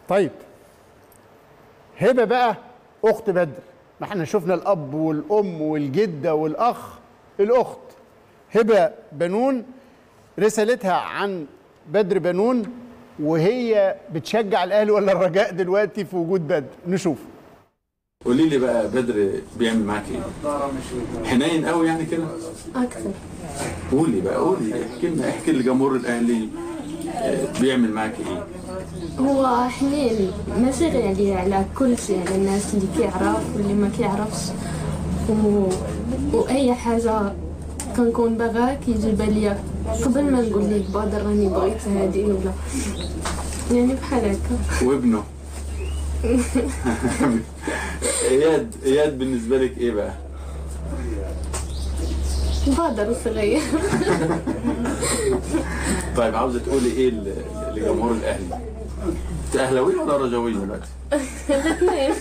طيب هبه بقى اخت بدر ما احنا شفنا الاب والام والجده والاخ الاخت هبه بنون رسالتها عن بدر بنون وهي بتشجع الاهلي ولا الرجاء دلوقتي في وجود بدر نشوف قولي لي بقى بدر بيعمل معاك ايه؟ حنين قوي يعني كده؟ أكثر قولي بقى قولي احكي لنا احكي لجمهور الاهلي آه، بيعمل معاك ايه؟ هو حنين ماشي غير عليه على كل شيء على الناس اللي كيعرف واللي ما كيعرفش و... وأي حاجة كنكون باغا كيجيبها ليا قبل ما نقول ليه بدر راني بغيت هادي ولا يعني بحال هكا وابنه اياد اياد بالنسبه لك ايه بقى؟ بدر صغير طيب عاوزه تقولي ايه ل- لجمهور الاهلي؟ انت اهلاويه ولا رجاويه دلوقتي؟ الاثنين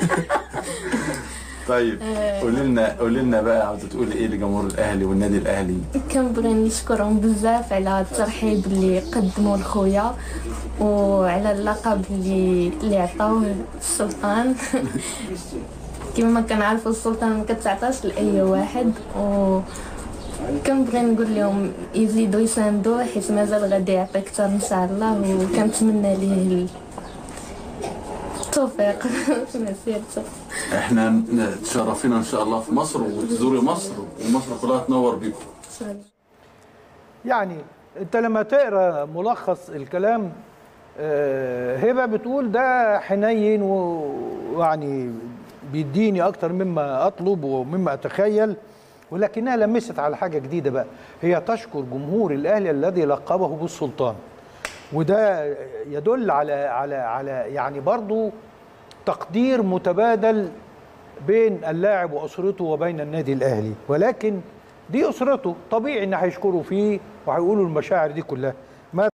طيب قولي لنا قولي لنا بقى عاوزه تقولي ايه لجمهور الاهلي والنادي الاهلي؟ كنبغي نشكرهم بزاف على الترحيب اللي قدموا لخويا وعلى اللقب اللي اللي عطاوه السلطان كما ما كنعرفوا السلطان ما كتعطاش لاي واحد و كنبغي نقول لهم يزيدوا يساندوه حيت مازال غادي يعطي اكثر ان شاء الله وكنتمنى ليه ال- التوفيق في مسيرته احنا ن- تشرفينا ان شاء الله في مصر وتزوري مصر ومصر كلها تنور بيكم شكراً. يعني انت لما تقرا ملخص الكلام آه، هبه بتقول ده حنين و- ويعني بيديني اكتر مما اطلب ومما اتخيل ولكنها لمست على حاجه جديده بقى هي تشكر جمهور الاهلي الذي لقبه بالسلطان وده يدل على على على يعني برضو تقدير متبادل بين اللاعب واسرته وبين النادي الاهلي ولكن دي اسرته طبيعي ان هيشكروا فيه وهيقولوا المشاعر دي كلها